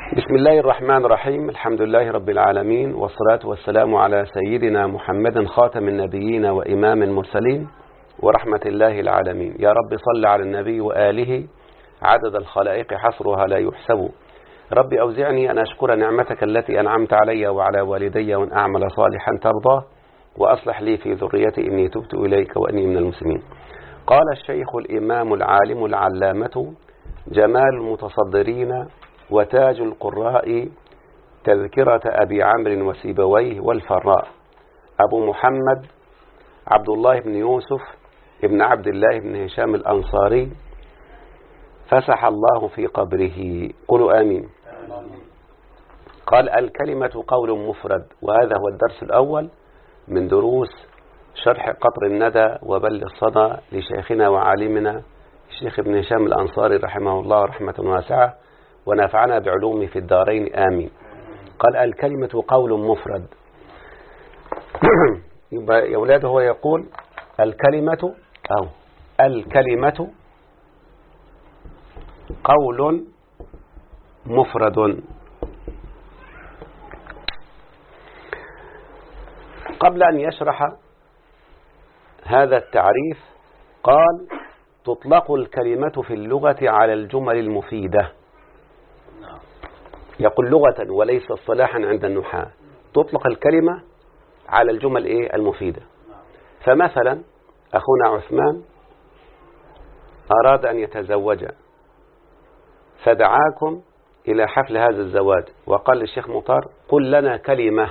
بسم الله الرحمن الرحيم الحمد لله رب العالمين والصلاة والسلام على سيدنا محمد خاتم النبيين وإمام المرسلين ورحمة الله العالمين يا رب صل على النبي وآله عدد الخلائق حصرها لا يحسب رب أوزعني أن أشكر نعمتك التي أنعمت علي وعلى والدي وأن أعمل صالحا ترضاه وأصلح لي في ذريتي إني تبت إليك وأني من المسلمين قال الشيخ الإمام العالم العلامة جمال المتصدرين وتاج القراء تذكرة أبي عمرو وسيبويه والفراء أبو محمد عبد الله بن يوسف ابن عبد الله بن هشام الأنصاري فسح الله في قبره قلوا آمين قال الكلمة قول مفرد وهذا هو الدرس الأول من دروس شرح قطر الندى وبل الصدى لشيخنا وعالمنا الشيخ ابن هشام الأنصاري رحمه الله رحمة واسعة ونفعنا بعلومه في الدارين آمين قال الكلمة قول مفرد يبقى يا أولاد هو يقول الكلمة أو الكلمة قول مفرد قبل أن يشرح هذا التعريف قال تطلق الكلمة في اللغة على الجمل المفيدة يقول لغة وليس اصطلاحا عند النحاة تطلق الكلمة على الجمل ايه المفيدة فمثلا أخونا عثمان أراد أن يتزوج فدعاكم إلى حفل هذا الزواج وقال للشيخ مختار قل لنا كلمة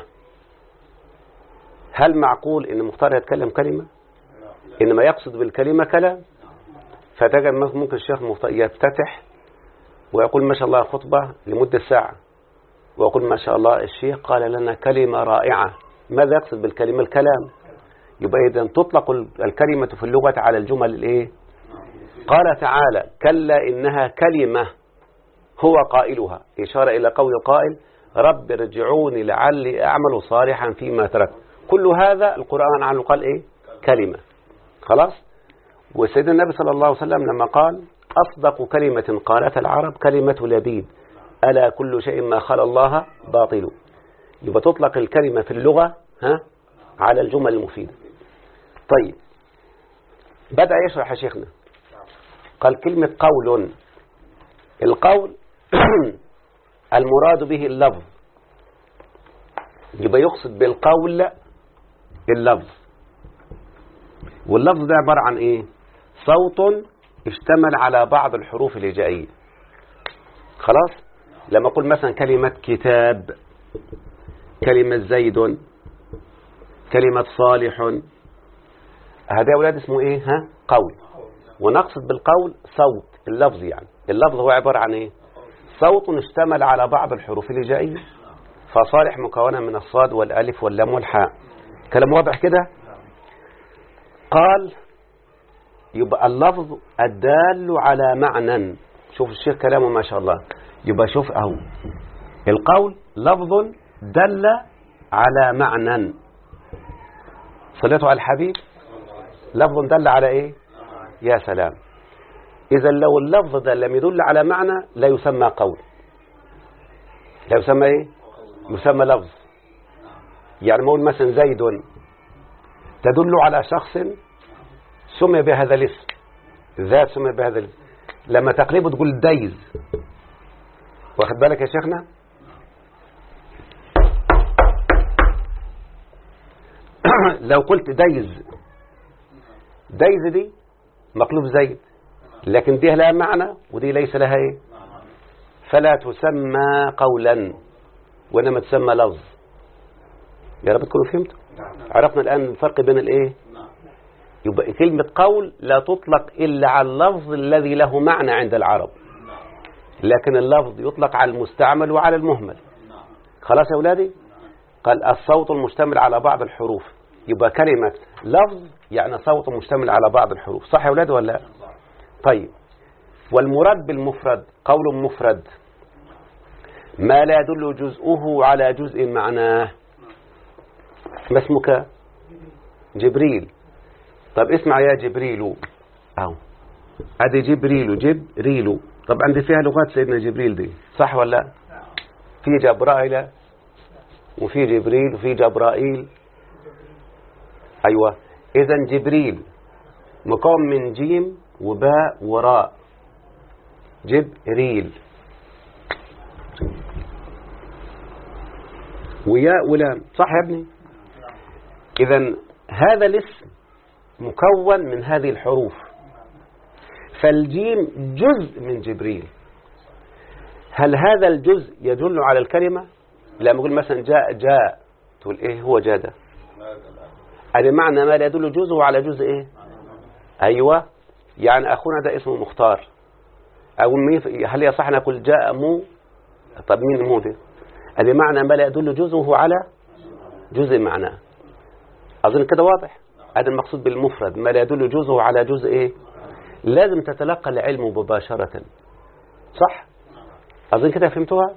هل معقول أن مختار يتكلم كلمة إنما يقصد بالكلمة كلام فتجد ممكن الشيخ مختار يفتتح ويقول ما شاء الله خطبة لمدة ساعة ويقول ما شاء الله الشيخ قال لنا كلمة رائعة ماذا يقصد بالكلمة الكلام يبقى إذا تطلق الكلمة في اللغة على الجمل الإيه قال تعالى كلا إنها كلمة هو قائلها إشارة إلى قول القائل رب ارجعوني لعلي أعمل صالحا فيما ترك كل هذا القرآن عنه قال إيه كلمة خلاص وسيدنا النبي صلى الله عليه وسلم لما قال أصدق كلمة قالتها العرب كلمة لبيد ألا كل شيء ما خلى الله باطل يبقى تطلق الكلمة في اللغة ها على الجمل المفيدة طيب بدأ يشرح شيخنا قال كلمة قول القول المراد به اللفظ يبقى يقصد بالقول اللفظ واللفظ ده عبارة عن ايه صوت اشتمل على بعض الحروف الهجائية خلاص لما أقول مثلا كلمة كتاب كلمة زيد كلمة صالح هذا أولاد اسمه إيه ها قول ونقصد بالقول صوت اللفظ يعني اللفظ هو عبارة عن إيه صوت اشتمل على بعض الحروف الهجائية فصالح مكونة من الصاد والألف واللام والحاء كلام واضح كده قال يبقى اللفظ الدال على معنى شوف الشيخ كلامه ما شاء الله يبقى شوف اهو القول لفظ دل على معنى صليته على الحبيب لفظ دل على ايه يا سلام اذا لو اللفظ ده لم يدل على معنى لا يسمى قول لا يسمى ايه يسمى لفظ يعني ما اقول مثلا زيد تدل على شخص سمي بهذا الاسم ذات سمي بهذا الاسم لما تقلبه تقول دايز واخد بالك يا شيخنا لو قلت دايز دايز دي مقلوب زيد لكن دي لها معنى ودي ليس لها ايه فلا تسمى قولا وانما تسمى لفظ يا رب تكونوا فهمتوا عرفنا الان الفرق بين الايه يبقى كلمة قول لا تطلق إلا على اللفظ الذي له معنى عند العرب لكن اللفظ يطلق على المستعمل وعلى المهمل خلاص يا أولادي قال الصوت المشتمل على بعض الحروف يبقى كلمة لفظ يعني صوت مشتمل على بعض الحروف صح يا أولادي ولا طيب والمراد بالمفرد قول مفرد ما لا يدل جزءه على جزء معناه ما اسمك جبريل طب اسمع يا جبريل اهو ادي جبريل جبريل طب عندي فيها لغات سيدنا جبريل دي صح ولا لا في جبرائيل وفي جبريل وفي جبرائيل أيوة إذا جبريل مكون من جيم وباء وراء جبريل وياء ولام صح يا ابني إذا هذا الاسم مكون من هذه الحروف فالجيم جزء من جبريل هل هذا الجزء يدل على الكلمة لما أقول مثلا جاء جاء تقول إيه هو جاء ده هذا معنى ما لا يدل جزء على جزء إيه أيوة يعني أخونا ده اسمه مختار أقول مين هل يصح أن أقول جاء مو طب مين مو ده هذا معنى ما لا يدل جزءه على جزء معناه أظن كده واضح هذا المقصود بالمفرد ما لا يدل جزءه على جزء إيه لازم تتلقى العلم مباشرة صح أظن كده فهمتوها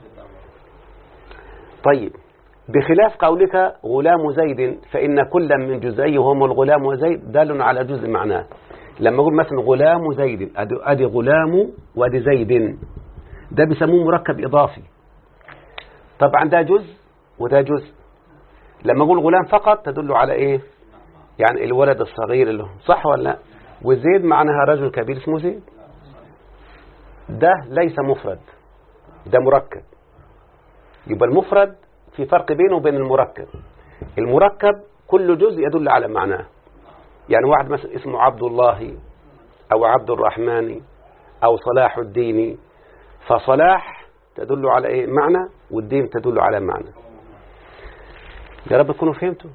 طيب بخلاف قولك غلام زيد فإن كل من جزئيه هم الغلام وزيد دال على جزء معناه لما أقول مثلا غلام زيد أدي غلام وأدي زيد ده بيسموه مركب إضافي طبعا ده جزء وده جزء لما أقول غلام فقط تدل على إيه يعني الولد الصغير اللي صح ولا لا وزيد معناها رجل كبير اسمه زيد ده ليس مفرد ده مركب يبقى المفرد في فرق بينه وبين المركب المركب كل جزء يدل على معناه يعني واحد مثلا اسمه عبد الله أو عبد الرحمن أو صلاح الدين فصلاح تدل على إيه معنى والدين تدل على معنى يا رب تكونوا فهمتوا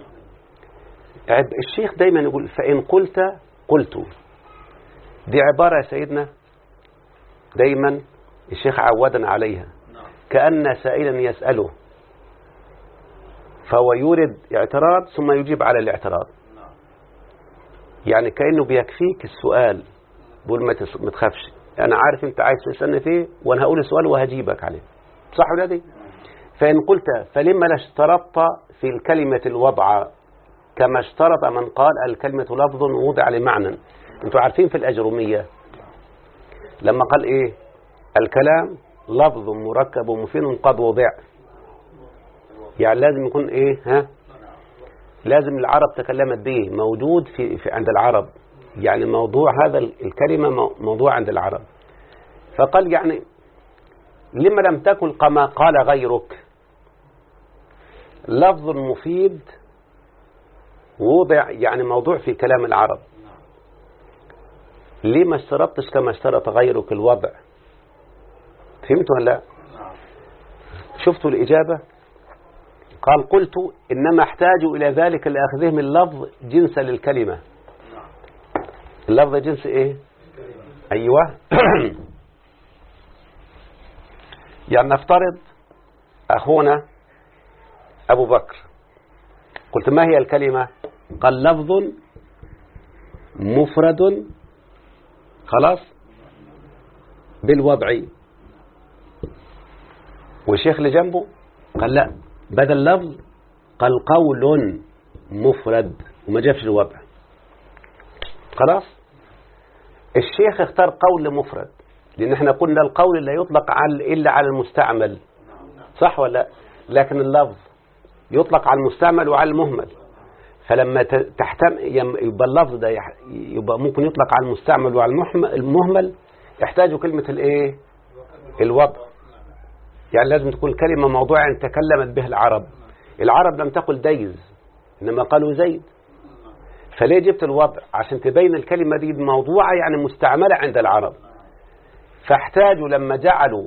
الشيخ دايما يقول فإن قلت قلت دي عبارة يا سيدنا دايما الشيخ عودنا عليها كأن سائلا يسأله فهو يورد اعتراض ثم يجيب على الاعتراض يعني كأنه بيكفيك السؤال بقول ما تخافش أنا عارف أنت عايز تسألني فيه وأنا هقول السؤال وهجيبك عليه صح ولا دي فإن قلت فلما لا اشترطت في الكلمة الوضع كما اشترط من قال الكلمة لفظ وضع لمعنى انتوا عارفين في الأجرمية لما قال ايه الكلام لفظ مركب مفيد قد وضع يعني لازم يكون ايه ها لازم العرب تكلمت به موجود في, في عند العرب يعني موضوع هذا الكلمة موضوع عند العرب فقال يعني لما لم تكن كما قال غيرك لفظ مفيد وضع يعني موضوع في كلام العرب ليه ما اشترطتش كما اشترط غيرك الوضع فهمت ولا لا شفتوا الإجابة قال قلت إنما احتاج إلى ذلك لأخذهم اللفظ جنسا للكلمة اللفظ جنس إيه أيوة يعني نفترض أخونا أبو بكر قلت ما هي الكلمة قال لفظ مفرد خلاص بالوضع والشيخ اللي جنبه قال لا بدل لفظ قال قول مفرد وما جابش الوضع خلاص الشيخ اختار قول مفرد لان احنا قلنا القول لا يطلق على الا على المستعمل صح ولا لا لكن اللفظ يطلق على المستعمل وعلى المهمل فلما تحتم يبقى اللفظ ده يبقى ممكن يطلق على المستعمل وعلى المهمل يحتاج كلمة الايه الوضع يعني لازم تكون كلمة موضوعا تكلمت به العرب العرب لم تقل ديز إنما قالوا زيد فليه جبت الوضع عشان تبين الكلمة دي موضوعة يعني مستعملة عند العرب فاحتاجوا لما جعلوا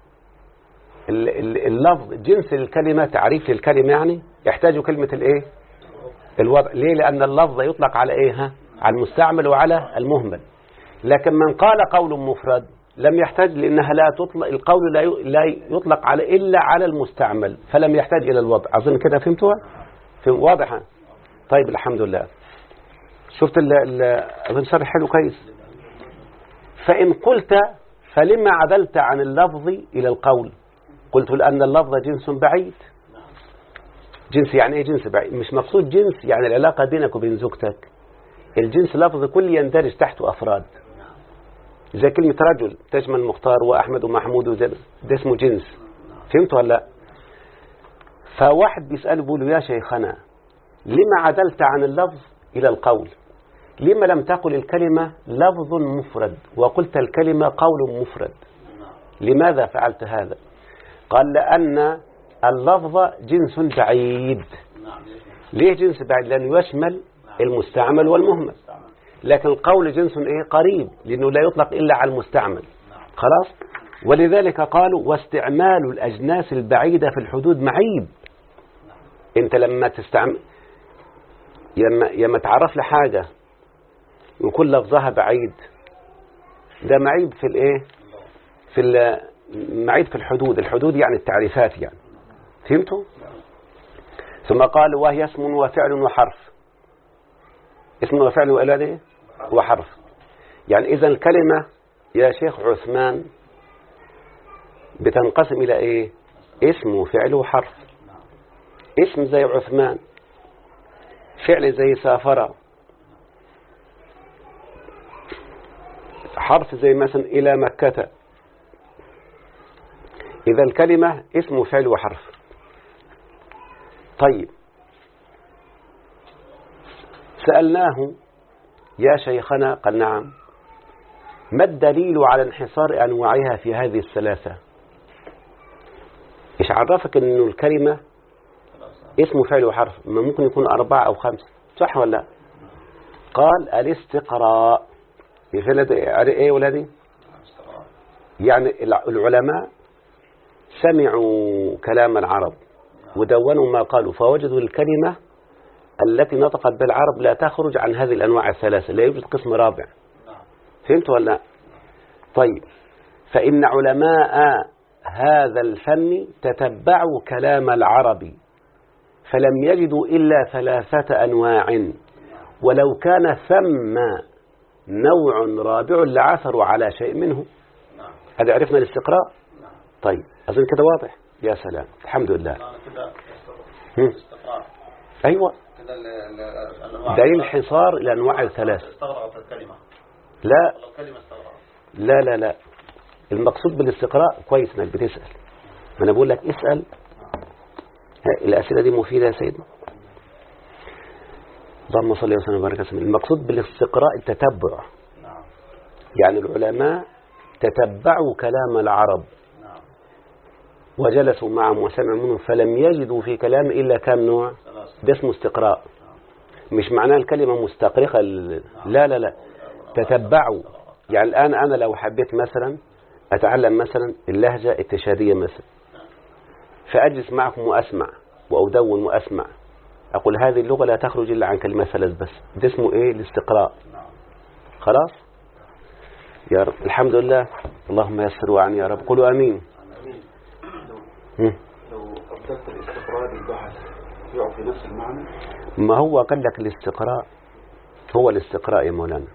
اللفظ جنس الكلمة تعريف للكلمة يعني يحتاجوا كلمة الايه الوضع ليه لأن اللفظ يطلق على ايه ها على المستعمل وعلى المهمل لكن من قال قول مفرد لم يحتاج لأنها لا تطلق القول لا لا يطلق على إلا على المستعمل فلم يحتاج إلى الوضع أظن كده فهمتوها فهم واضحة طيب الحمد لله شفت أظن شرح حلو كويس فإن قلت فلما عدلت عن اللفظ إلى القول قلت لأن اللفظ جنس بعيد جنس يعني ايه جنس بعيد مش مقصود جنس يعني العلاقة بينك وبين زوجتك الجنس لفظ كل يندرج تحته أفراد زي كلمة رجل تشمل مختار وأحمد ومحمود وزي ده اسمه جنس فهمت ولا لا فواحد بيسأله بيقول له يا شيخنا لما عدلت عن اللفظ إلى القول لما لم تقل الكلمة لفظ مفرد وقلت الكلمة قول مفرد لماذا فعلت هذا قال لأن اللفظ جنس بعيد ليه جنس بعيد لأنه يشمل المستعمل والمهمل لكن القول جنس إيه قريب لأنه لا يطلق إلا على المستعمل خلاص ولذلك قالوا واستعمال الأجناس البعيدة في الحدود معيب انت لما تستعمل لما لما تعرف لحاجة ويكون لفظها بعيد ده معيب في الايه في ال- معيب في الحدود الحدود يعني التعريفات يعني فهمتوا ثم قال وهي اسم وفعل وحرف اسم وفعل وإلى ايه وحرف يعني إذا الكلمة يا شيخ عثمان بتنقسم إلى إيه اسم وفعل وحرف اسم زي عثمان فعل زي سافر حرف زي مثلا إلى مكة إذا الكلمة اسم وفعل وحرف طيب سألناه يا شيخنا قال نعم ما الدليل على انحصار أنواعها في هذه الثلاثة إيش عرفك أنه الكلمة اسم فعل وحرف ما ممكن يكون أربعة أو خمسة صح ولا لا قال الاستقراء يفلد ايه ولادي يعني الع- العلماء سمعوا كلام العرب ودونوا ما قالوا فوجدوا الكلمة التي نطقت بالعرب لا تخرج عن هذه الأنواع الثلاثة لا يوجد قسم رابع فهمت ولا لا؟ طيب فإن علماء هذا الفن تتبعوا كلام العرب فلم يجدوا إلا ثلاثة أنواع ولو كان ثم نوع رابع لعثروا على شيء منه هذا عرفنا الاستقراء طيب أظن كده واضح يا سلام الحمد لله كده هم. استقرار أيوة كده ال- ال- الأنواع دليل انحصار الأنواع الثلاث استغرقت الكلمة لا والله الكلمة استغرقت لا لا لا المقصود بالاستقراء كويس انك بتسأل ما انا بقول لك اسأل ها، الأسئلة دي مفيدة يا سيدنا اللهم صل وسلم وبارك وسلم المقصود بالاستقراء التتبع نعم يعني العلماء تتبعوا كلام العرب نعم وجلسوا معهم وسمعوا منهم فلم يجدوا في كلام إلا كم نوع ثلاثة ده اسمه استقراء مش معناه الكلمة مستقرقة ال- لا لا لا تتبعوا يعني الآن أنا لو حبيت مثلا أتعلم مثلا اللهجة التشادية مثلا فأجلس معكم وأسمع وأدون وأسمع أقول هذه اللغة لا تخرج إلا عن كلمة ثلاث بس ده اسمه إيه الاستقراء نعم خلاص يا رب الحمد لله اللهم يسر وعني يا رب قولوا أمين هم. لو أبدلت الاستقراء بالبحث يعطي نفس المعنى ما هو قال لك الاستقراء هو الاستقراء يا مولانا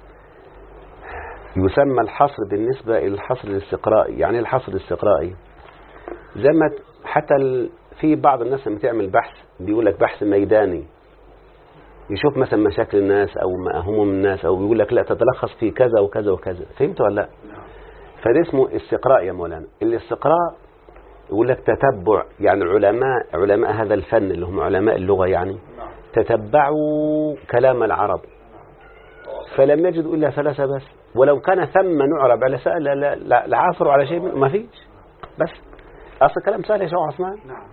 يسمى الحصر بالنسبة إلى الحصر الاستقرائي يعني إيه الحصر الاستقرائي زي ما ت- حتى ال... في بعض الناس لما تعمل بحث بيقول لك بحث ميداني يشوف مثلا مشاكل الناس أو ما هموم الناس أو بيقول لك لا تتلخص في كذا وكذا وكذا فهمت ولا لا فده اسمه استقراء يا مولانا الاستقراء يقول لك تتبع يعني علماء علماء هذا الفن اللي هم علماء اللغة يعني نعم تتبعوا كلام العرب فلم يجدوا إلا ثلاثة بس ولو كان ثم نعرب على سأل لا- لا- لا- لعاثروا على شيء منه ما فيش بس أصل كلام سهل يا شيخ عثمان نعم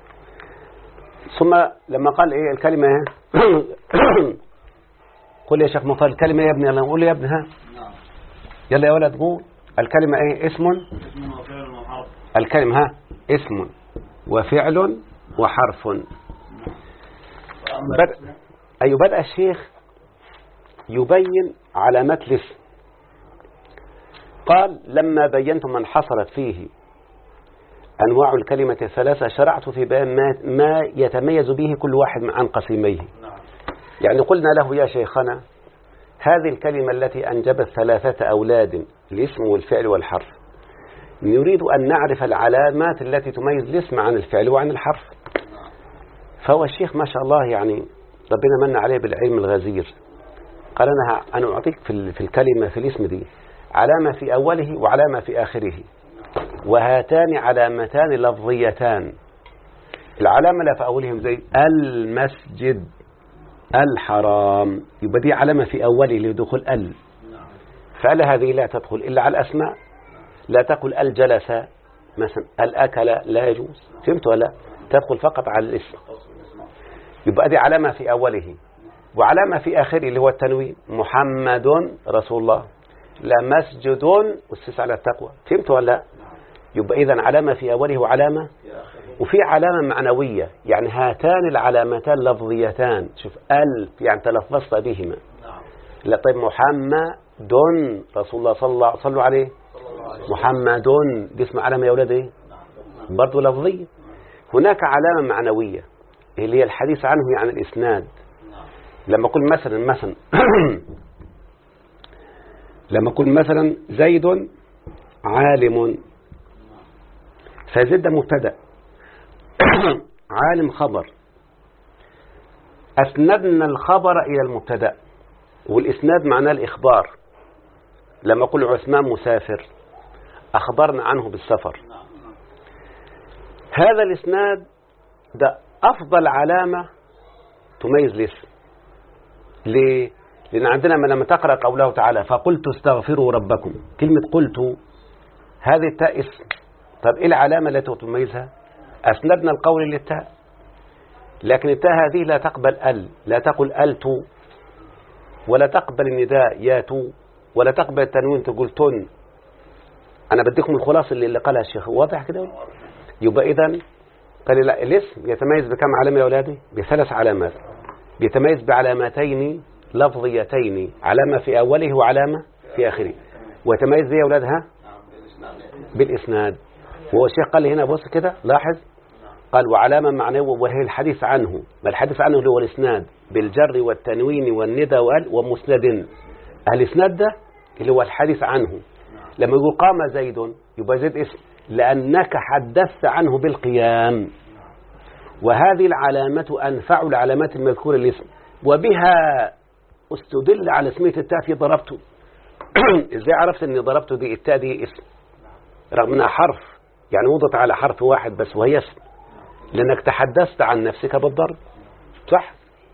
ثم لما قال إيه الكلمة قل يا شيخ مطال الكلمة يا ابني يلا قول يا ابني ها نعم يلا يا ولد قول الكلمة إيه اسم اسم وفعل وحرف الكلمة ها اسم وفعل وحرف وأما بدأ أي بدأ الشيخ يبين علامات الاسم قال لما بينت من حصلت فيه أنواع الكلمة الثلاثة شرعت في بيان ما, ما يتميز به كل واحد عن قسيميه نعم يعني قلنا له يا شيخنا هذه الكلمة التي أنجبت ثلاثة أولاد الاسم والفعل والحرف نريد أن نعرف العلامات التي تميز الاسم عن الفعل وعن الحرف فهو الشيخ ما شاء الله يعني ربنا من عليه بالعلم الغزير قال أنا ه- أنا أعطيك في ال- في الكلمة في الاسم دي علامة في أوله وعلامة في آخره وهاتان علامتان لفظيتان العلامة اللي في أولهم زي المسجد الحرام يبقى دي علامة في أوله لدخول ال فعل هذه لا تدخل إلا على الأسماء لا تقل الجلس مثلا الأكل لا يجوز فهمت ولا لا؟ تدخل فقط على الاسم يبقى دي علامة في أوله وعلامة في آخره اللي هو التنوين محمد رسول الله لا مسجد أسس على التقوى فهمت ولا لا؟ يبقى إذا علامة في أوله وعلامة وفي علامة معنوية يعني هاتان العلامتان لفظيتان شوف ال يعني تلفظت بهما نعم لا طيب محمد رسول الله صلى الله صلوا عليه صلى الله عليه وسلم محمد دي اسم علامة يا ولاد ايه برضه لفظية هناك علامة معنوية اللي هي الحديث عنه يعني الإسناد لما أقول مثلا مثلا لما أقول مثلا زيد عالم فزيد ده مبتدأ عالم خبر أسندنا الخبر إلى المبتدأ والإسناد معناه الإخبار لما أقول عثمان مسافر أخبرنا عنه بالسفر هذا الإسناد ده أفضل علامة تميز الاسم ليه؟ لأن عندنا ما لما تقرأ قوله تعالى فقلت استغفروا ربكم كلمة قلت هذه التاء اسم طب إيه العلامة التي تميزها أسندنا القول للتاء لكن التاء هذه لا تقبل ال لا تقل ألت ولا تقبل النداء ياتو ولا تقبل التنوين تقول تن أنا بديكم الخلاصة اللي, اللي قالها الشيخ واضح كده يبقى إذا قال لا الاسم يتميز بكم علامة يا أولادي بثلاث علامات بيتميز بعلامتين لفظيتين علامة في أوله وعلامة في آخره ويتميز بيه يا أولاد ها نعم بالإسلام بالإسناد وهو الشيخ قال لي هنا بص كده لاحظ قال وعلامة معنوية وهي الحديث عنه ما الحديث عنه اللي هو الإسناد بالجر والتنوين والندى وال ومسند الإسناد ده اللي هو الحديث عنه لما يقول قام زيد يبقى زيد اسم لأنك حدثت عنه بالقيام وهذه العلامة أنفع العلامات المذكورة الاسم وبها استدل على اسمية التاء في ضربته ازاي عرفت اني ضربته دي التاء دي اسم رغم انها حرف يعني وضعت على حرف واحد بس وهي اسم لانك تحدثت عن نفسك بالضرب صح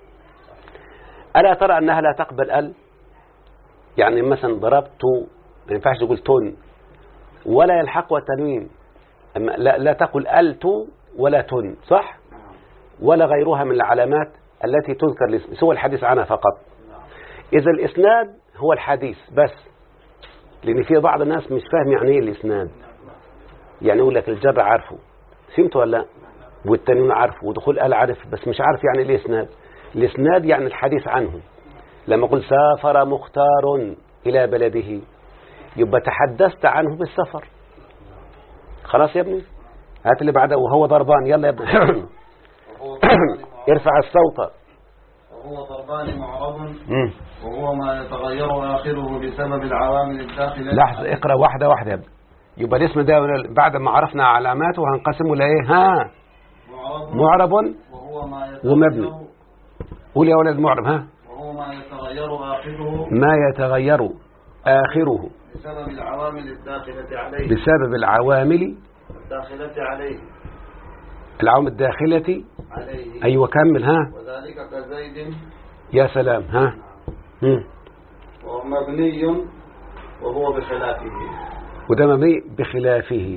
ألا ترى أنها لا تقبل ال يعني مثلا ضربت ما ينفعش تقول تون ولا يلحقها التنوين أما لا, لا تقل ألت ولا تن صح ولا غيرها من العلامات التي تذكر الاسم سوى الحديث عنها فقط إذا الإسناد هو الحديث بس لأن في بعض الناس مش فاهم يعني إيه الإسناد يعني يقول لك الجر عارفه فهمت ولا لا والتنوين عارفه ودخول قال عارف بس مش عارف يعني إيه الإسناد الإسناد يعني الحديث عنه لما قل سافر مختار إلى بلده يبقى تحدثت عنه بالسفر خلاص يا ابني هات اللي بعده وهو ضربان يلا يا ابني وهو ضربان معرب ارفع الصوت وهو ضربان معرب مم. وهو ما يتغير آخره بسبب العوامل الداخلة لحظة اقرأ واحدة واحدة يا ابني يبقى الاسم ده بعد ما عرفنا علاماته هنقسمه لإيه ها معرب معرب وهو ما ومبني. يتغير قول يا ولد معرب ها وهو ما يتغير آخره ما يتغير آخره بسبب العوامل الداخلة عليه بسبب العوامل الداخلة عليه العوامل الداخلة عليه أيوة كمل ها وذلك كزيد يا سلام ها مم. وهو مبني وهو بخلافه وده مبني بخلافه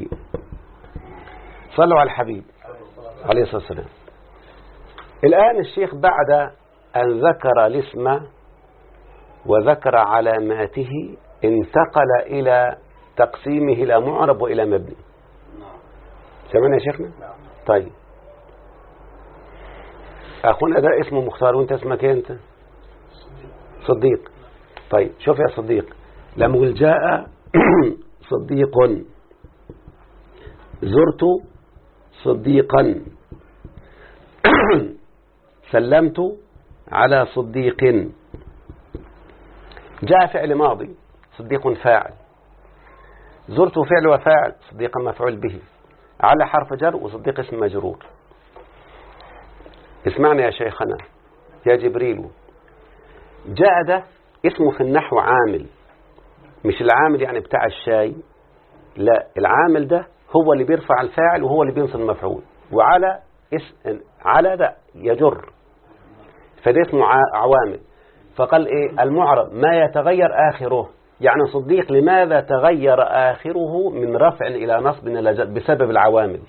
صلوا على الحبيب عليه الصلاة والسلام الآن الشيخ بعد أن ذكر الاسم وذكر علاماته انتقل إلى تقسيمه إلى معرب وإلى مبني نعم سمعنا يا شيخنا طيب أخونا ده اسمه مختار وانت اسمك ايه انت صديق طيب شوف يا صديق لما قل جاء صديق زرت صديقا سلمت على صديق جاء فعل ماضي صديق فاعل زرت فعل وفاعل صديقا مفعول به على حرف جر وصديق اسم مجرور اسمعنا يا شيخنا يا جبريل جاء ده اسمه في النحو عامل مش العامل يعني بتاع الشاي لا العامل ده هو اللي بيرفع الفاعل وهو اللي بينصب المفعول وعلى اسم على ده يجر فده اسمه ع- عوامل فقال ايه المعرب ما يتغير آخره يعني صديق لماذا تغير آخره من رفع إلى نصب إلى جر بسبب العوامل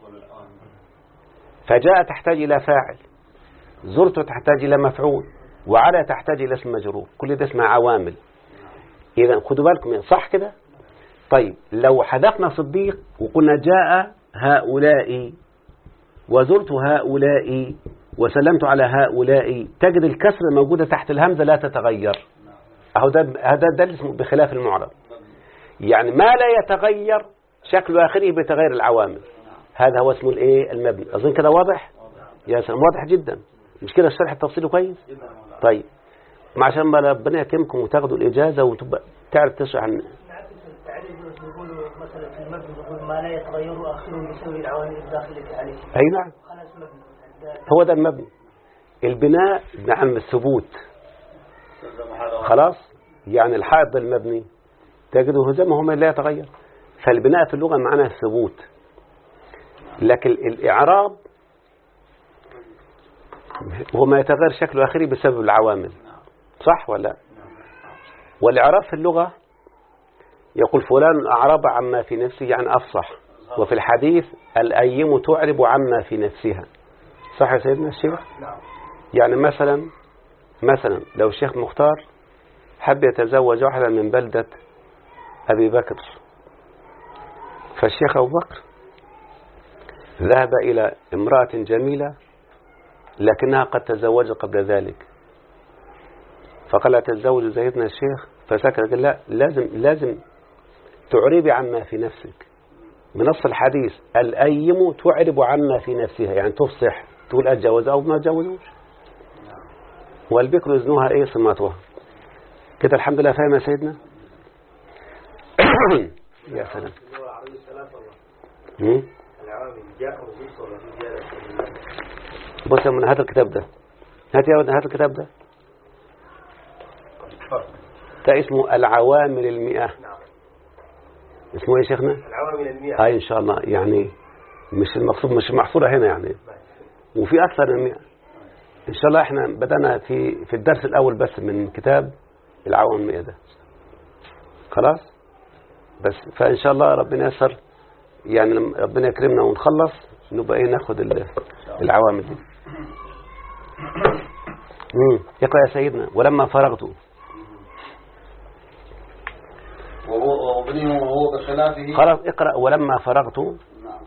فجاء تحتاج إلى فاعل زرت تحتاج إلى مفعول وعلى تحتاج إلى اسم مجرور كل ده اسمها عوامل إذا خدوا بالكم صح كده طيب لو حذفنا صديق وقلنا جاء هؤلاء وزرت هؤلاء وسلمت على هؤلاء تجد الكسر موجودة تحت الهمزة لا تتغير أهو ده هذا ده اللي اسمه بخلاف المعرب يعني ما لا يتغير شكل آخره بتغير العوامل هذا هو اسمه الايه المبني أظن كده واضح يا سلام واضح جدا مش كده الشرح التفصيلي كويس طيب ما عشان ما ربنا يكرمكم وتاخدوا الإجازة وتبقى تعرف تشرح عن التعريف بيقولوا مثلا في المبنى بيقول ما لا يتغير آخره بسبب العوامل الداخلة عليه أي نعم خلاص مبني ده- هو ده المبني البناء نعم الثبوت خلاص يعني الحائط ده المبني تجده زي ما هو لا يتغير فالبناء في اللغة معناه الثبوت لكن الإعراب هو ما يتغير شكله آخره بسبب العوامل صح ولا لا؟ والإعراب في اللغة يقول فلان أعرب عما في نفسه يعني أفصح وفي الحديث الأيم تعرب عما في نفسها صح يا سيدنا الشيخ يعني مثلا مثلا لو الشيخ مختار حب يتزوج واحدة من بلدة أبي بكر فالشيخ أبو بكر ذهب إلى امرأة جميلة لكنها قد تزوجت قبل ذلك فقال لا تتزوج سيدنا الشيخ فسكت قال لا لازم لازم تعربي عما في نفسك بنص الحديث الأيم تعرب عما في نفسها يعني تفصح تقول أتجوز أو ما أتجوزوش والبكر يزنوها إيه صماتها كده الحمد لله فاهم يا سيدنا يا سلام اللغة العربية ثلاثة والله مم؟ العوامل جاء وزيد ولا في زيادة بص يا من هات الكتاب ده هات يا ولد هات الكتاب ده ده اسمه العوامل المئة نعم اسمه ايه يا شيخنا العوامل المئة هاي ان شاء الله يعني مش المقصود مش محصورة هنا يعني وفي اكثر من 100 ان شاء الله احنا بدأنا في في الدرس الاول بس من كتاب العوامل المئة ده خلاص بس فان شاء الله ربنا ييسر يعني لما ربنا يكرمنا ونخلص نبقى ايه ناخد ال- العوامل دي مم. يقرأ يا سيدنا ولما فرغت وهو وابنه وهو بخلافه خلاص اقرأ ولما فرغت نعم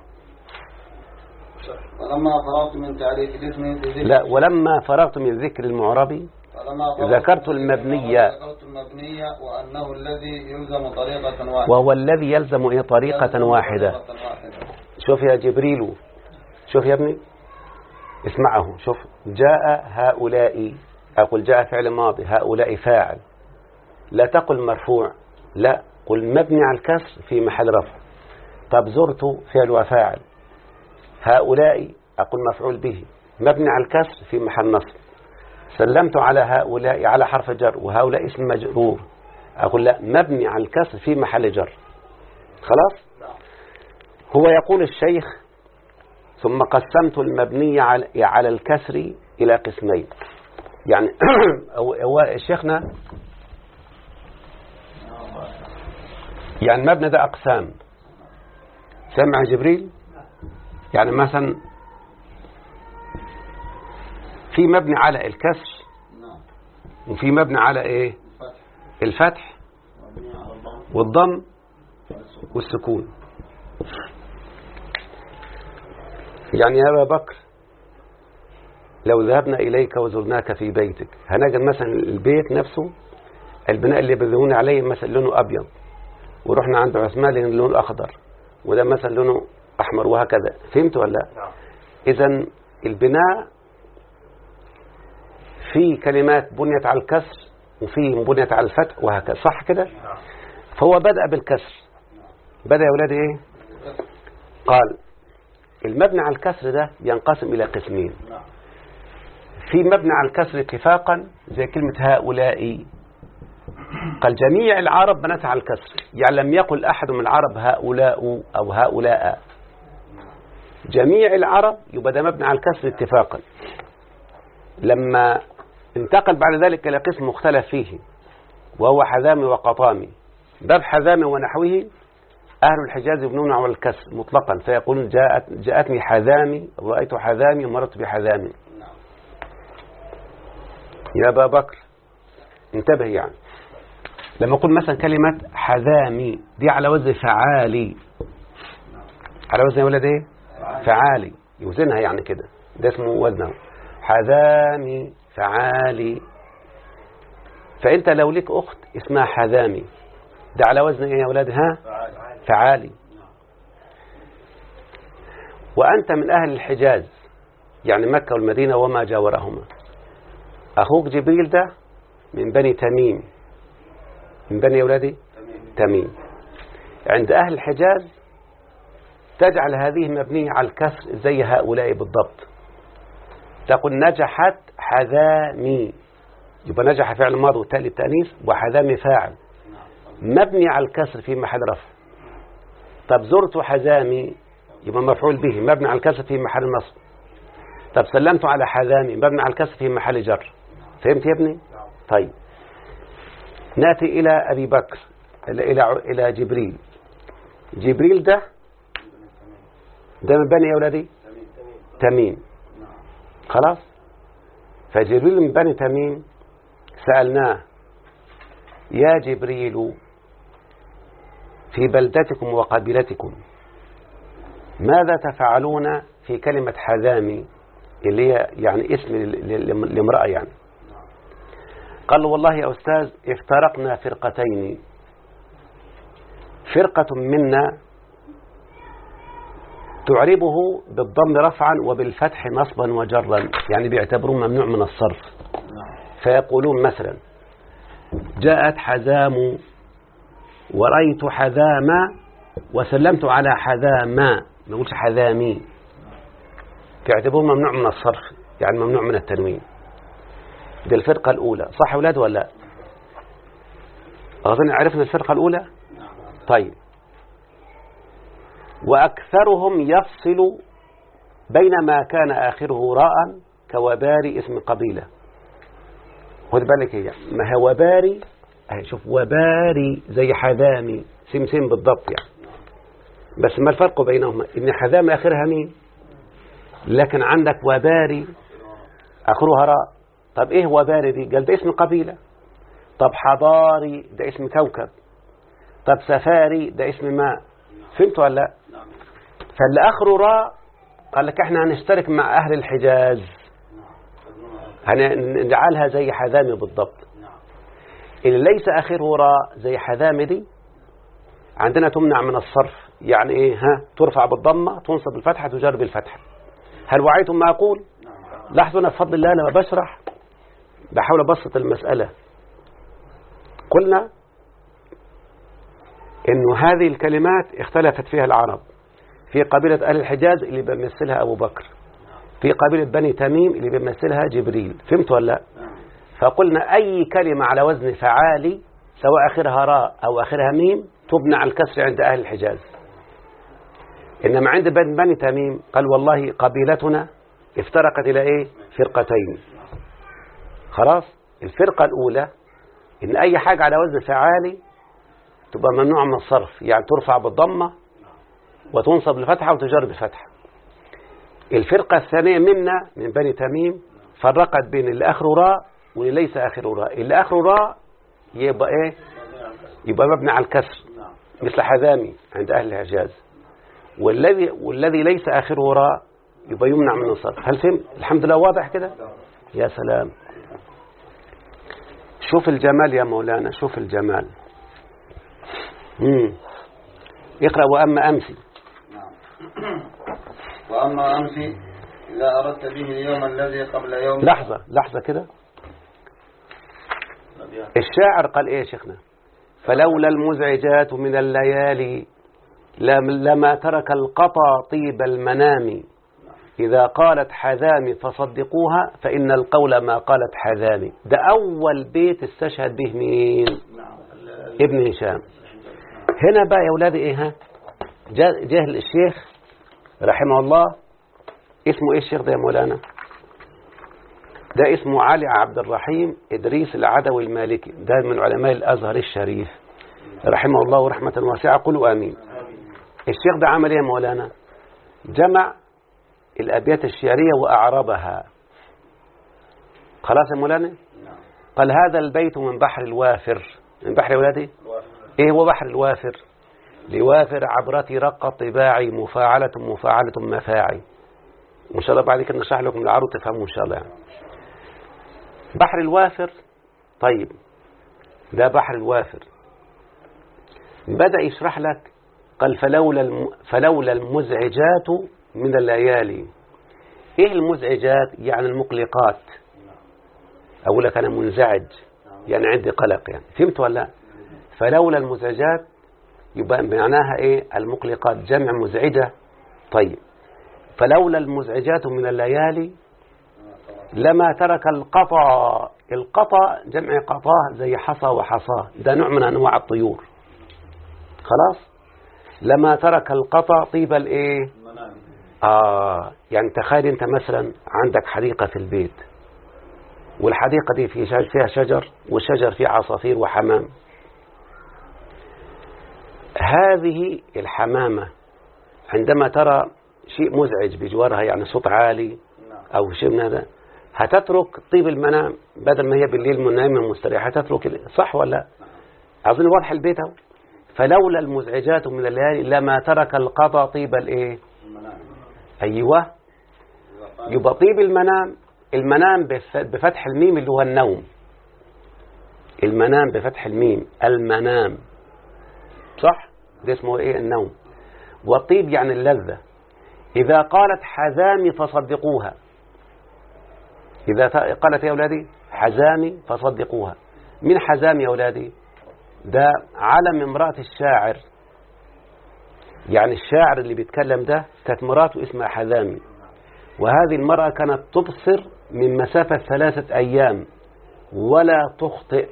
ولما فرغت من تعريف الاسم بذكر لا ولما فرغت من ذكر المعرب فلما فرغت ذكرت من ذكر المبنية. ذكرت المبنية وأنه الذي يلزم طريقة واحدة وهو الذي يلزم إيه طريقة يلزم واحدة طريقة واحدة شوف يا جبريل شوف يا ابني اسمعه شوف جاء هؤلاء أقول جاء فعل ماضي هؤلاء فاعل لا تقل مرفوع لا قل مبني على الكسر في محل رفع طب زرت فعل وفاعل هؤلاء أقول مفعول به مبني على الكسر في محل نصب سلمت على هؤلاء على حرف جر وهؤلاء اسم مجرور أقول لا مبني على الكسر في محل جر خلاص هو يقول الشيخ ثم قسمت المبني على على الكسر إلى قسمين يعني هو هو شيخنا يعني المبنى ده أقسام سمع جبريل يعني مثلا في مبني على الكسر نعم وفي مبني على ايه فتح الفتح مبني على الضم والضم والسكون. والسكون يعني يا أبا بكر لو ذهبنا إليك وزرناك في بيتك هنجد مثلا البيت نفسه البناء اللي بذهون عليه مثلا لونه أبيض ورحنا عند عثمان لأن لونه أخضر وده مثلا لونه أحمر وهكذا فهمت ولا لا نعم إذا البناء في كلمات بنيت على الكسر وفي بنيت على الفتح وهكذا صح كده نعم فهو بدأ بالكسر بدأ يا ولادي ايه قال المبنى على الكسر ده ينقسم إلى قسمين نعم في مبنى على الكسر اتفاقا زي كلمة هؤلاء قال جميع العرب بنتها على الكسر يعني لم يقل أحد من العرب هؤلاء أو هؤلاء جميع العرب يبقى ده مبني على الكسر اتفاقا لما انتقل بعد ذلك إلى قسم مختلف فيه وهو حذامي وقطامي باب حذامي ونحوه أهل الحجاز يبنون على الكسر مطلقا فيقولون جاءت جاءتني حذامي رأيت حذامي مررت بحذامي يا أبا بكر انتبه يعني لما أقول مثلا كلمة حذامي دي على وزن فعالي على وزن يا ولد ايه فعالي يوزنها يعني كده ده اسمه وزنه حذامي فعالي فانت لو لك اخت اسمها حذامي ده على وزن ايه يا ولاد ها فعالي وانت من اهل الحجاز يعني مكة والمدينة وما جاورهما اخوك جبريل ده من بني تميم من بني يا ولادي تميم عند اهل الحجاز تجعل هذه مبنية على الكسر زي هؤلاء بالضبط تقول نجحت حذامي يبقى نجح فعل ماضي والتالي التأنيث وحذامي فاعل مبني على الكسر في محل رفع طب زرت حذامي يبقى مفعول به مبني على الكسر في محل نصب طب سلمت على حذامي مبني على الكسر في محل جر فهمت يا ابني طيب ناتي الى ابي بكر الى الى الى جبريل جبريل ده ده من بني يا ولادي تميم خلاص فجبريل من بني تميم سألناه يا جبريل في بلدتكم وقبيلتكم ماذا تفعلون في كلمة حذامي اللي هي يعني اسم لامرأة يعني قال والله يا أستاذ افترقنا فرقتين فرقة منا تعربه بالضم رفعا وبالفتح نصبا وجرا يعني بيعتبروه ممنوع من الصرف فيقولون مثلا جاءت حذام ورأيت حذاما وسلمت على حذاما ما يقولش حذامي بيعتبروه ممنوع من الصرف يعني ممنوع من التنوين دي الفرقة الأولى صح أولاد ولا لا أظن عرفنا الفرقة الأولى طيب وأكثرهم يفصل بين ما كان آخره راء كوباري اسم قبيلة خد بالك هي ما هو وباري اهي شوف وباري زي حذامي سمسم بالضبط يعني بس ما الفرق بينهما ان حذامي آخرها مين لكن عندك وباري آخرها راء طب ايه وباري دي قال ده اسم قبيلة طب حضاري ده اسم كوكب طب سفاري ده اسم ماء فهمتوا ولا لا فاللي آخره راء قال لك احنا هنشترك مع أهل الحجاز هنجعلها زي حذامي بالضبط اللي ليس آخره راء زي حذامي دي عندنا تمنع من الصرف يعني ايه ها ترفع بالضمة تنصب بالفتحة تجر بالفتحة هل وعيتم ما أقول لاحظوا أنا بفضل الله لما بشرح بحاول أبسط المسألة قلنا إنه هذه الكلمات اختلفت فيها العرب في قبيلة أهل الحجاز اللي بيمثلها أبو بكر في قبيلة بني تميم اللي بيمثلها جبريل فهمت ولا لا فقلنا أي كلمة على وزن فعالي سواء آخرها راء أو آخرها ميم تبنى على الكسر عند أهل الحجاز إنما عند بني تميم قال والله قبيلتنا افترقت إلى إيه فرقتين خلاص الفرقة الأولى إن أي حاجة على وزن فعالي تبقى ممنوع من الصرف يعني ترفع بالضمة وتنصب بالفتحة وتجر بالفتحة الفرقة الثانية منا من بني تميم فرقت بين اللي آخره راء واللي ليس آخره راء اللي آخره راء يبقى إيه يبقى مبني على الكسر مثل حذامي عند أهل الحجاز والذي والذي ليس آخره راء يبقى يمنع من الصرف هل فهم الحمد لله واضح كده يا سلام شوف الجمال يا مولانا شوف الجمال مم. اقرأ وأما أمسي وأما أمس إذا أردت به اليوم الذي قبل يوم لحظة لحظة كده الشاعر قال ايه يا شيخنا فلولا المزعجات من الليالي لم- لما ترك القطى طيب المنام إذا قالت حذامي فصدقوها فإن القول ما قالت حذامي ده أول بيت استشهد به مين ابن هشام هنا بقى يا ولادي ايه ها جاء جه الشيخ رحمه الله اسمه ايه الشيخ ده يا مولانا ده اسمه علي عبد الرحيم إدريس العدوي المالكي ده من علماء الأزهر الشريف رحمه الله رحمة واسعة قولوا آمين الشيخ ده عمل ايه يا مولانا جمع الأبيات الشعرية وأعربها خلاص يا مولانا قال هذا البيت من بحر الوافر من بحر ولادي ايه هو بحر الوافر لوافر عبرتي رق طباعي مفاعلة مفاعلة مفاعي وإن شاء الله بعد كده نشرح لكم العروض تفهموا إن شاء الله يعني. بحر الوافر طيب ده بحر الوافر بدأ يشرح لك قال فلولا الم... فلولا المزعجات من الليالي ايه المزعجات يعني المقلقات اقول لك انا منزعج يعني عندي قلق يعني فهمت ولا لا فلولا المزعجات يبقى معناها ايه المقلقات جمع مزعجة طيب فلولا المزعجات من الليالي لما ترك القطع القطع جمع قطاه زي حصى وحصاه ده نوع من انواع الطيور خلاص لما ترك القطع طيب الايه اه يعني تخيل انت مثلا عندك حديقة في البيت والحديقة دي في شجر فيها شجر والشجر فيه عصافير وحمام هذه الحمامة عندما ترى شيء مزعج بجوارها يعني صوت عالي أو شيء من هذا هتترك طيب المنام بدل ما هي بالليل منامة مستريحة هتترك صح ولا لا أظن واضح البيت اهو فلولا المزعجات من الليالي لما ترك القضاء طيب الايه ايوه يبقى طيب المنام المنام بفتح الميم اللي هو النوم المنام بفتح الميم المنام صح ده اسمه ايه النوم والطيب يعني اللذة إذا قالت حزامي فصدقوها إذا قالت يا أولادي حزامي فصدقوها من حزامي يا أولادي ده علم امرأة الشاعر يعني الشاعر اللي بيتكلم ده كانت مراته اسمها حزامي وهذه المرأة كانت تبصر من مسافة ثلاثة أيام ولا تخطئ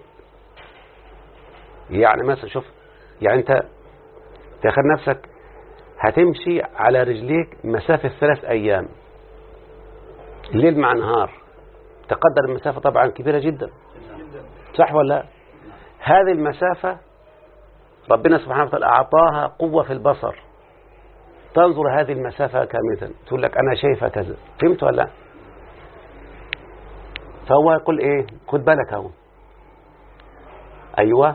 يعني مثلا شوف يعني أنت تخيل نفسك هتمشي على رجليك مسافة ثلاث أيام ليل مع نهار تقدر المسافة طبعا كبيرة جدا صح ولا لا هذه المسافة ربنا سبحانه وتعالى أعطاها قوة في البصر تنظر هذه المسافة كاملة تقول لك أنا شايفة كذا فهمت ولا لا فهو يقول إيه خد بالك اهو أيوة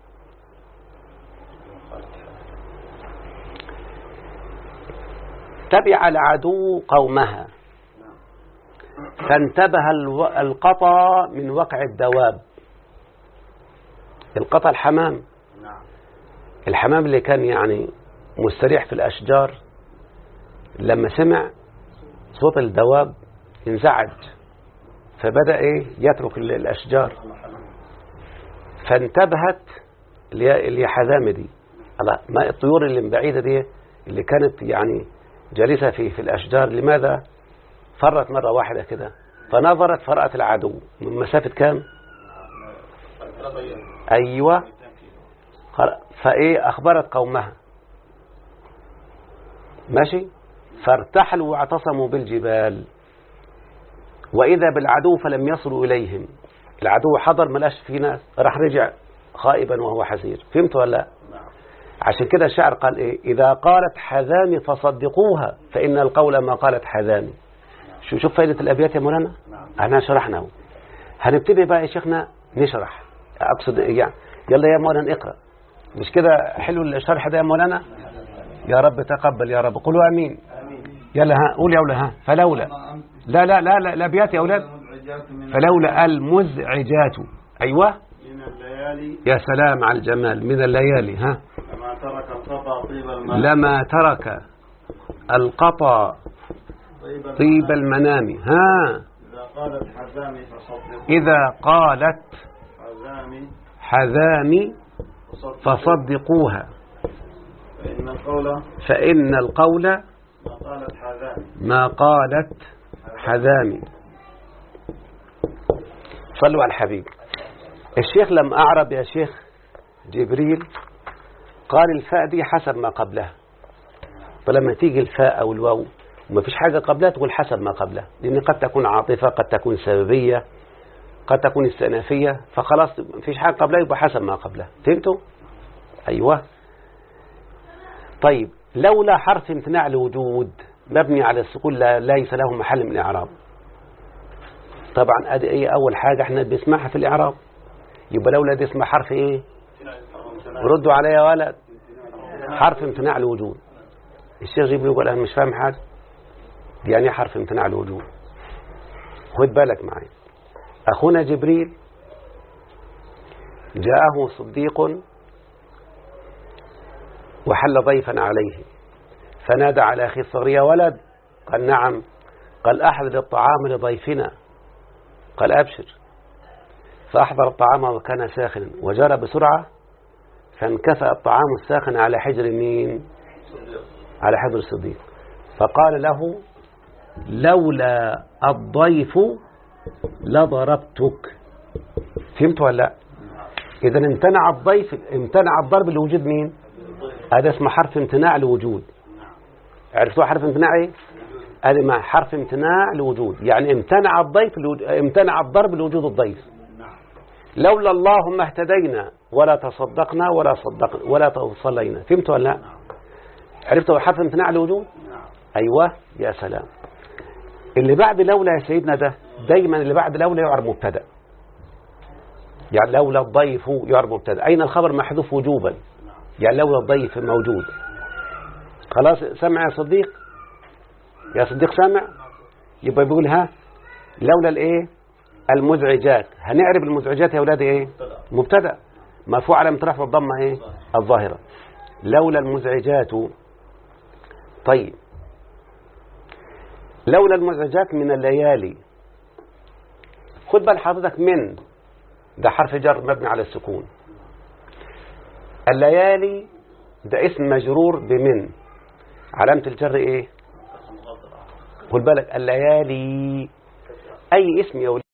تبع العدو قومها فانتبه القطى من وقع الدواب القطى الحمام الحمام اللي كان يعني مستريح في الأشجار لما سمع صوت الدواب انزعج فبدأ ايه يترك الأشجار فانتبهت اللي هي حزامة دي ما الطيور اللي من بعيدة دي اللي كانت يعني جالسة في في الأشجار لماذا فرت مرة واحدة كده فنظرت فرأت العدو من مسافة كام أيوة فإيه أخبرت قومها ماشي فارتحلوا واعتصموا بالجبال وإذا بالعدو فلم يصلوا إليهم العدو حضر ملاش في ناس راح رجع خائبا وهو حزير فهمت ولا لا عشان كده الشاعر قال إيه إذا قالت حذامي فصدقوها فإن القول ما قالت حذامي شو شوف فائدة الأبيات يا مولانا احنا شرحناه هنبتدي بقى يا شيخنا نشرح أقصد يعني يلا يا مولانا اقرأ مش كده حلو الشرح ده يا مولانا يا رب تقبل يا رب قولوا أمين يلا ها قول يا أولاد ها فلولا لا لا لا لا الأبيات يا أولاد فلولا المزعجات أيوة من الليالي يا سلام على الجمال من الليالي ها لما ترك القطع طيب الماء لما ترك القطى طيب طيب المنام ها إذا قالت حزامي فصدقوا إذا قالت حزامي حذامي فصدقوا فصدقوها فإن القول فإن القول ما قالت حزامي ما قالت حذامي صلوا على الحبيب الشيخ لم أعرب يا شيخ جبريل قال الفاء دي حسب ما قبلها فلما تيجي الفاء أو الواو وما فيش حاجة قبلها تقول حسب ما قبلها لأن قد تكون عاطفة قد تكون سببية قد تكون استئنافية فخلاص ما فيش حاجة قبلها يبقى حسب ما قبلها فهمتوا؟ أيوة طيب لولا حرف امتناع لوجود مبني على السكون لا ليس له محل من الإعراب طبعا ادي ايه اول حاجة احنا بنسمعها في الاعراب يبقى لولا دي اسمها حرف ايه ردوا عليا يا ولد حرف امتناع الوجود الشيخ جبريل يقول انا مش فاهم حاجة دي يعني إيه حرف امتناع الوجود خد بالك معي اخونا جبريل جاءه صديق وحل ضيفا عليه فنادى على اخي الصغير يا ولد قال نعم قال احضر الطعام لضيفنا قال أبشر فأحضر الطعام وكان ساخنا وجرى بسرعة فانكفأ الطعام الساخن على حجر مين على حجر الصديق فقال له لولا الضيف لضربتك فهمت ولا لا إذا امتنع الضيف امتنع الضرب لوجود مين هذا اسمه حرف امتناع لوجود عرفتوا حرف امتناع ايه هذا مع حرف امتناع لوجود يعني امتنع الضيف لوجود امتنع الضرب لوجود الضيف لولا الله ما اهتدينا ولا تصدقنا ولا صدقنا ولا صلينا فهمت ولا لا عرفت حرف امتناع لوجود ايوه يا سلام اللي بعد لولا يا سيدنا ده دايما اللي بعد لولا يعرب مبتدا يعني لولا الضيف يعرب مبتدا اين الخبر محذوف وجوبا يعني لولا الضيف موجود خلاص سمع يا صديق يا صديق سامع يبقى بيقول ها لولا الايه المزعجات هنعرب المزعجات يا اولاد ايه مبتدا مرفوع على رفع الضمه ايه الظاهره لولا المزعجات طيب لولا المزعجات من الليالي خد بال حضرتك من ده حرف جر مبني على السكون الليالي ده اسم مجرور بمن علامة الجر ايه خد بالك الليالي اي اسم يا ولاد